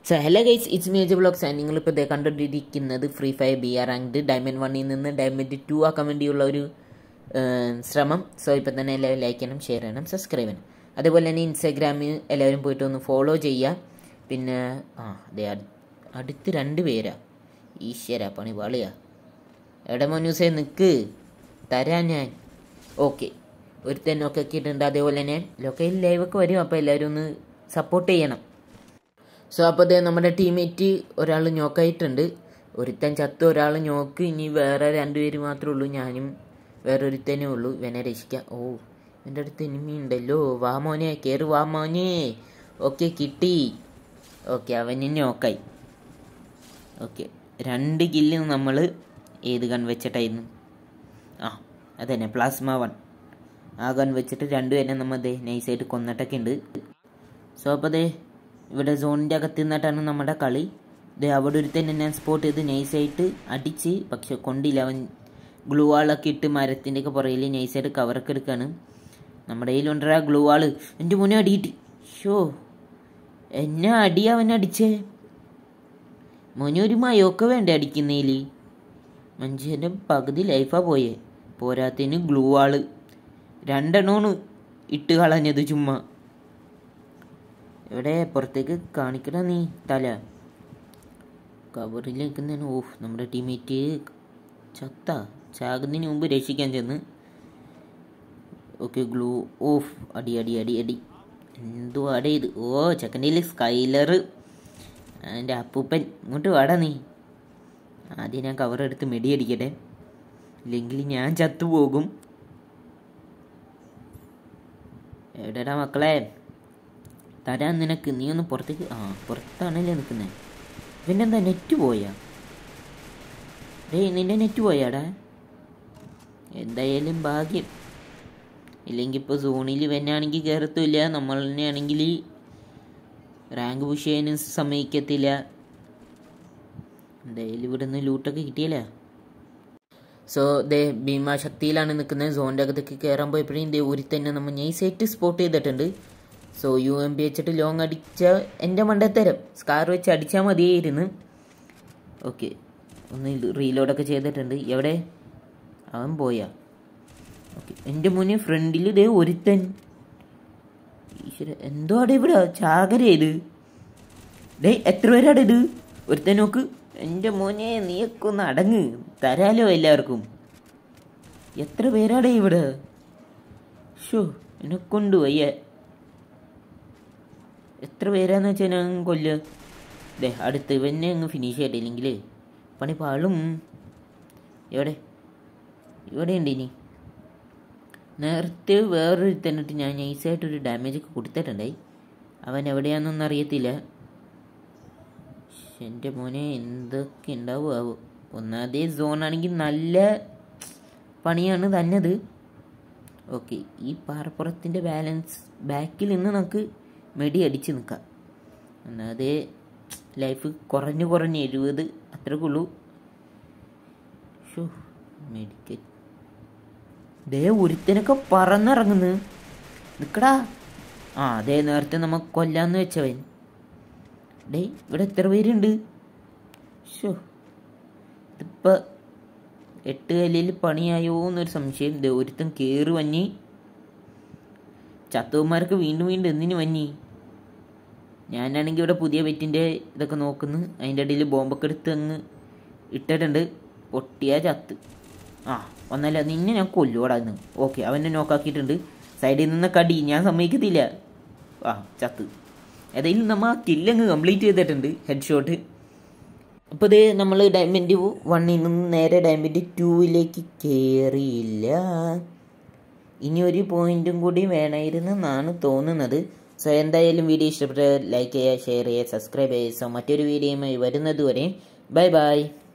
so hello guys it's മേജ് blogs and നിങ്ങളിപ്പോൾ ഇതേ കണ്ടുകൊണ്ടിരിക്കുന്നത് free fire B R ranked diamond വണ്ണിൽ നിന്ന് ഡയമണ്ട് ടു ആക്കാൻ വേണ്ടിയുള്ള ഒരു ഏഹ്, ശ്രമം സോ ഇപ്പം തന്നെ എല്ലാവരും ലൈക്ക് ചെയ്യണം ഷെയർ ചെയ്യണം സബ്സ്ക്രൈബ് ചെയ്യണം അതേപോലെ തന്നെ ഇൻസ്റ്റാഗ്രാമിൽ എല്ലാവരും പോയിട്ട് ഒന്ന് ഫോളോ ചെയ്യുക പിന്നെ ആ അതെ അടുത്ത് രണ്ട് പേരാ ഈശ്വര പണി പാളിയാ എവിടെ മോനൂസേ നിൽക്ക് തരാം ഞാൻ ഓക്കെ ഒരുത്തൻ ഒക്കെ ഇട്ടിട്ടുണ്ട് അതേപോലെ തന്നെ ലൊക്കയിൽ ലൈവൊക്കെ വരും അപ്പോൾ എല്ലാവരും ഒന്ന് സപ്പോർട്ട് ചെയ്യണം സോ അപ്പോൾ ദേ നമ്മുടെ ടീമേറ്റ് ഒരാൾ ഞോക്കായിട്ടുണ്ട് ഒരുത്തൻ ചത്ത് ഒരാൾ ഞോക്ക് ഇനി വേറെ രണ്ടുപേര് മാത്രമേ ഉള്ളൂ ഞാനും വേറൊരുത്തനേ ഉള്ളൂ ഇവനെ രക്ഷിക്കാം ഓ എൻ്റെ അടുത്ത് എനിമി ഉണ്ടല്ലോ വാ മോനെ കയറി വാ മോനെ ഓക്കെ കിട്ടി ഓക്കെ അവന് ഞോക്കായി ഓക്കെ രണ്ട് കില്ല് നമ്മൾ ഏത് ഗൺ വെച്ചിട്ടായിരുന്നു ആ അതന്നെ പ്ലാസ്മ വൺ ആ ഗൺ വെച്ചിട്ട് രണ്ടുപേരെ നമ്മൾ ദേ നൈസായിട്ട് കൊന്നിട്ടൊക്കെ ഉണ്ട് സോ അപ്പോൾ ദേ ഇവിടെ സോണിൻ്റെ അകത്ത് നിന്നിട്ടാണ് നമ്മുടെ കളി ദേ അവിടെ ഒരു തന്നെ ഞാൻ സ്പോട്ട് ചെയ്ത് നൈസായിട്ട് അടിച്ച് പക്ഷെ കൊണ്ടില്ല അവൻ ഗ്ലൂ വാളൊക്കെ ഇട്ട് മരത്തിൻ്റെ ഒക്കെ പുറകിൽ നൈസായിട്ട് കവറൊക്കെ എടുക്കാണ് നമ്മുടെ കയ്യിലുണ്ടൊരാ ഗ്ലൂ വാള് എൻ്റെ മുന്നേ അടിയിട്ട് ഷോ എന്നെ അടി അവൻ അടിച്ചേ മോനെ ഒരു മയൊക്കെ വേണ്ടേ അടിക്കുന്നതിൽ മനുഷ്യൻ്റെ പകുതി ലൈഫാ പോയേ പോരാത്തതിന് ഗ്ലൂ വാള് രണ്ടെണ്ണമാണ് ഇട്ട് കളഞ്ഞത് ചുമ്മാ എവിടെ പുറത്തേക്ക് കാണിക്കടാ നീ തല കവറിൽ നിൽക്കുന്നതാണ് ഓഫ് നമ്മുടെ ടീമേറ്റ് ചത്ത ചാകുന്നതിന് മുമ്പ് രക്ഷിക്കാൻ ചെന്ന് ഓക്കെ ഗ്ലൂ ഓഫ് അടി അടി അടി അടി എന്തോ അട ഇത് ഓ ചെക്കൻ്റെ സ്കൈലർ എൻ്റെ അപ്പൂപ്പൻ ഇങ്ങോട്ട് വാടാ നീ ആദ്യം ഞാൻ കവർ എടുത്ത് മെടി അടിക്കട്ടെ ഇല്ലെങ്കിൽ ഞാൻ ചത്തുപോകും എവിടെടാ മക്കളെ തരാൻ നിനക്ക് നീ ഒന്ന് പുറത്തേക്ക് ആ പുറത്താണല്ലേ നിൽക്കുന്നത് ഇവൻ്റെ എന്താ നെറ്റ് പോയാ ഡേയ് നിന്റെ നെറ്റ് പോയാടാ എന്തായാലും ഭാഗ്യം ഇല്ലെങ്കിൽ ഇപ്പോൾ സോണിൽ ഇവനാണെങ്കിൽ കയറത്തുമില്ല നമ്മൾ തന്നെയാണെങ്കിൽ റാങ്ക് പുഷ് ചെയ്യാനും സമ്മതിക്കത്തില്ല എന്തായാലും ഇവിടെ നിന്ന് ലൂട്ടൊക്കെ കിട്ടിയല്ലേ സോ ദേ ഭീമാശക്തിയിലാണ് നിൽക്കുന്നത് സോണിൻ്റെ അകത്തേക്ക് കയറാൻ പോയപ്പോഴും ദേ ഒരു തന്നെ നമ്മൾ നൈസായിട്ട് സ്പോട്ട് ചെയ്തിട്ടുണ്ട് സോ യു എം ബി വെച്ചിട്ട് ലോങ് അടിച്ച എൻ്റെ മണ്ടത്തരം സ്കാർ വെച്ച് അടിച്ചാൽ മതിയായിരുന്നു ഓക്കെ ഒന്ന് റീലോഡൊക്കെ ചെയ്തിട്ടുണ്ട് എവിടെ അവൻ പോയാ ഓക്കെ എൻ്റെ മുന്നേ ഫ്രണ്ടിൽ ഇതേ ഒരുത്തൻ ഈശ്വര എന്തോ അവിടെ ഇവിടെ ചാകര ഇത് ഡേ എത്ര പേരാടെ ഇത് ഒരുത്തൻ നോക്ക് എൻ്റെ മോനെ നീയൊക്കെ ഒന്ന് അടങ്ങ് തരാലോ എല്ലാവർക്കും എത്ര പേരാടെ ഇവിടെ ഷോ എന്നെ കൊണ്ട് വയ്യ എത്ര പേരാന്ന് വെച്ചാൽ ഞാൻ കൊല്ലുക ദേ അടുത്ത് ഇവനെ അങ്ങ് ഫിനിഷ് ചെയ്തില്ലെങ്കിൽ പണി പാളും എവിടെ ഇവിടെ ഉണ്ട് ഇനി നേരത്തെ വേറൊരു തന്നിട്ട് ഞാൻ നൈസായിട്ടൊരു ഡാമേജ് ഒക്കെ കൊടുത്തിട്ടുണ്ടായി അവൻ എവിടെയാണെന്നൊന്നും അറിയത്തില്ല ശ്ശെ, എൻ്റെ മോനെ എന്തൊക്കെ ഉണ്ടാവും ആവോ ഒന്നാമതേ സോൺ ആണെങ്കിൽ നല്ല പണിയാണ് തന്നത് ഓക്കെ ഈ പാറപ്പുറത്തിൻ്റെ ബാലൻസ് ബാക്കിൽ നിന്ന് നമുക്ക് മെടി അടിച്ച് നിൽക്കാം ഒന്നാമതേ ലൈഫ് കുറഞ്ഞു കുറഞ്ഞ് എഴുപത് അത്രക്കുള്ളൂ ഷോ മെഡിക്കൽ ദേ ഒരുത്തനൊക്കെ പറന്നിറങ്ങുന്നു നിക്കടാ ആ അതേ നേരത്തെ നമ്മ കൊല്ലാന്ന് വെച്ചവൻ ഡേ ഇവിടെ എത്ര പേരുണ്ട് ഷോ ഇതിപ്പോ എട്ട് കല്ലിൽ പണിയായോ എന്നൊരു സംശയം ദേ ഒരുത്തൻ കേറി വന്നി ചത്തവന്മാർക്ക് വീണ്ടും വീണ്ടും എന്തിനു വന്നി ഞാനാണെങ്കിൽ ഇവിടെ പുതിയ വെറ്റിൻ്റെ ഇതൊക്കെ നോക്കുന്നു അതിൻ്റെ ഇടയിൽ ബോംബൊക്കെ എടുത്ത് അങ്ങ് ഇട്ടിട്ടുണ്ട് പൊട്ടിയ ചത്ത് ആ വന്നല്ല നിന്നെ ഞാൻ കൊല്ലുവാടാ ഇന്ന് ഓക്കെ അവനെ നോക്കാക്കിയിട്ടുണ്ട് സൈഡിൽ നിന്ന് കടി ഞാൻ സമ്മതിക്കത്തില്ല ആ ചത്ത് ഏതായാലും നമ്മൾ ആ കില്ലങ്ങ് കംപ്ലീറ്റ് ചെയ്തിട്ടുണ്ട് ഹെഡ് ഷോട്ട് അപ്പോൾ ഇത് നമ്മൾ ഡയമണ്ട് വണ്ണിൽ നിന്ന് നേരെ ഡയമണ്ട് ടൂവിലേക്ക് കയറിയില്ല ഇനി ഒരു പോയിന്റും കൂടി വേണമായിരുന്നു എന്നാണ് തോന്നുന്നത് സോ എന്തായാലും വീഡിയോ ഇഷ്ടപ്പെട്ട ലൈക്ക് ചെയ്യുക ഷെയർ ചെയ്യുക സബ്സ്ക്രൈബ് ചെയ്യുക സോ മറ്റൊരു വീഡിയോയുമായി വരുന്നത് വരെ ബൈ ബൈ